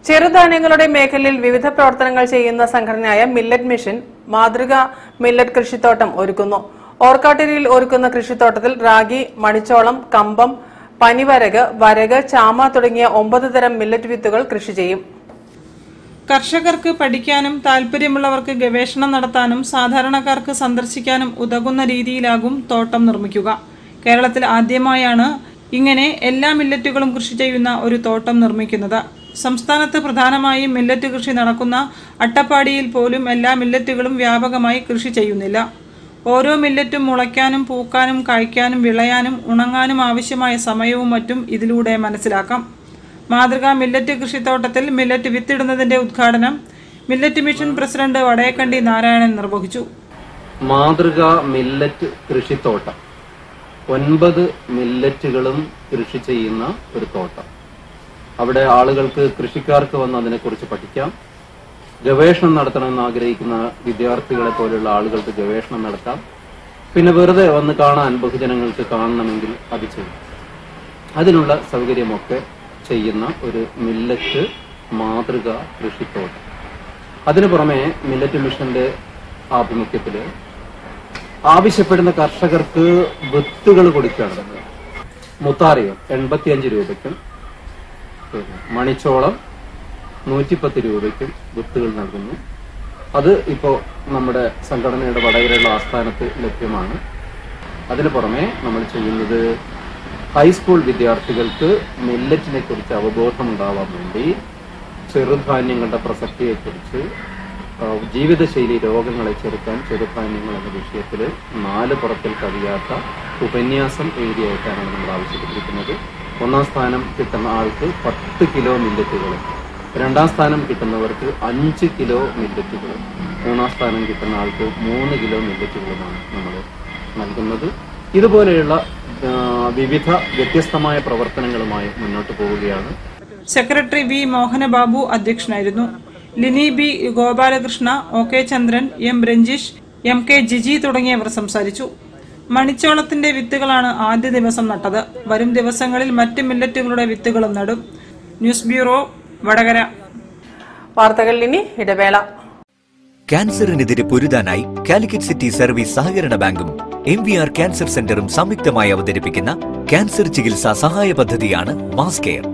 ചെറുധാന്യങ്ങളുടെ മേഖലയിൽ വിവിധ പ്രവർത്തനങ്ങൾ ചെയ്യുന്ന സംഘടനയായ മില്ലറ്റ് മിഷൻ മാതൃക മില്ലറ്റ് കൃഷിത്തോട്ടം ഒരുക്കുന്നു ഓർക്കാട്ടിരിയിൽ ഒരുക്കുന്ന കൃഷിത്തോട്ടത്തിൽ റാഗി മണിച്ചോളം കമ്പം പനിവരക് വരക് ചാമ തുടങ്ങിയ ഒമ്പത് തരം മില്ലറ്റ് വിത്തുകൾ കൃഷി ചെയ്യും കർഷകർക്ക് പഠിക്കാനും താല്പര്യമുള്ളവർക്ക് ഗവേഷണം നടത്താനും സാധാരണക്കാർക്ക് സന്ദർശിക്കാനും ഉതകുന്ന രീതിയിലാകും തോട്ടം നിർമ്മിക്കുക കേരളത്തിൽ ആദ്യമായാണ് ഇങ്ങനെ എല്ലാ മില്ലറ്റുകളും കൃഷി ചെയ്യുന്ന ഒരു തോട്ടം നിർമ്മിക്കുന്നത് സംസ്ഥാനത്ത് പ്രധാനമായും മില്ലറ്റ് കൃഷി നടക്കുന്ന അട്ടപ്പാടിയിൽ പോലും എല്ലാ മില്ലറ്റുകളും വ്യാപകമായി കൃഷി ചെയ്യുന്നില്ല ഓരോ മില്ലറ്റും മുളയ്ക്കാനും പൂക്കാനും കായ്ക്കാനും വിളയാനും ഉണങ്ങാനും ആവശ്യമായ സമയവും മറ്റും ഇതിലൂടെ മനസ്സിലാക്കാം മാതൃകാ മില്ലറ്റ് കൃഷിത്തോട്ടത്തിൽ മില്ലറ്റ് വിത്തിടുന്നതിന്റെ ഉദ്ഘാടനം millet mission president Vadayakkandi Narayanan നിർവഹിച്ചു മാതൃക മില്ലറ്റ് കൃഷിത്തോട്ടം ഒൻപത് മില്ലറ്റുകളും കൃഷി ചെയ്യുന്ന ഒരു തോട്ടം അവിടെ ആളുകൾക്ക് കൃഷിക്കാർക്ക് വന്ന് അതിനെക്കുറിച്ച് പഠിക്കാം ഗവേഷണം നടത്തണമെന്ന് ആഗ്രഹിക്കുന്ന വിദ്യാർത്ഥികളെ പോലുള്ള ആളുകൾക്ക് ഗവേഷണം നടത്താം പിന്നെ വെറുതെ വന്ന് കാണാൻ ബഹുജനങ്ങൾക്ക് കാണണമെങ്കിൽ അത് ചെയ്യും അതിനുള്ള സൗകര്യമൊക്കെ ചെയ്യുന്ന ഒരു മില്ലറ്റ് മാതൃക കൃഷിത്തോട്ടം അതിനു പുറമെ മില്ലറ്റ് മിഷന്റെ ആഭിമുഖ്യത്തില് ആവശ്യപ്പെടുന്ന കർഷകർക്ക് വിത്തുകൾ കൊടുക്കുകയാണ് മുത്താറിയം എൺപത്തിയഞ്ച് രൂപയ്ക്കും പിന്നെ മണിച്ചോളം നൂറ്റിപ്പത്ത് രൂപയ്ക്കും വിത്തുകൾ നൽകുന്നു അത് ഇപ്പോ നമ്മുടെ സംഘടനയുടെ വടകരയുള്ള ആസ്ഥാനത്ത് ലഭ്യമാണ് അതിനു പുറമെ നമ്മൾ ചെയ്യുന്നത് ഹൈസ്കൂൾ വിദ്യാർത്ഥികൾക്ക് മില്ലറ്റിനെ കുറിച്ച് അവബോധം ഉണ്ടാവാൻ വേണ്ടി ചെറുധാന്യങ്ങളുടെ പ്രസക്തിയെക്കുറിച്ച് ആ, ജീവിതശൈലി രോഗങ്ങളെ ചെറുക്കാൻ ചെറുധാന്യങ്ങൾ എന്ന വിഷയത്തിൽ നാല് പുറത്തിൽ കഴിയാത്ത ഉപന്യാസം എഴുതി അയക്കാനാണ് നമ്മൾ ആവശ്യപ്പെട്ടിരിക്കുന്നത് ഒന്നാം സ്ഥാനം കിട്ടുന്ന ആൾക്ക് പത്ത് കിലോ മില്ലറ്റുകളും രണ്ടാം സ്ഥാനം കിട്ടുന്നവർക്ക് അഞ്ച് കിലോ മില്ലറ്റുകളും മൂന്നാം സ്ഥാനം കിട്ടുന്ന ആൾക്ക് മൂന്ന് കിലോ മില്ലറ്റുകളുമാണ് നമ്മൾ നൽകുന്നത് ഇതുപോലെയുള്ള ആ, വിവിധ വ്യത്യസ്തമായ പ്രവർത്തനങ്ങളുമായി മുന്നോട്ട് പോവുകയാണ് സെക്രട്ടറി വി മോഹനബാബു അധ്യക്ഷനായിരുന്നു Lini B Gopalakrishna O K Chandran M Ranjish M K Jiji തുടങ്ങിയവർ സംസാരിച്ചു മണിച്ചോളത്തിന്റെ വിത്തുകളാണ് ആദ്യ ദിവസം നട്ടത് വരും ദിവസങ്ങളിൽ മറ്റ് മില്ലറ്റുകളുടെ വിത്തുകളും നടും ന്യൂസ് ബ്യൂറോ വടകര വാർത്തകളിൽ ഇനി ഇടവേള ക്യാൻസറിനെതിരെ പൊരുതാനായി കാലിക്കറ്റ് സിറ്റി സർവീസ് സഹകരണ ബാങ്കും എം വി ആർ ക്യാൻസർ സെന്ററും സംയുക്തമായി അവതരിപ്പിക്കുന്ന ക്യാൻസർ ചികിത്സാ സഹായ പദ്ധതിയാണ് മാസ് കെയർ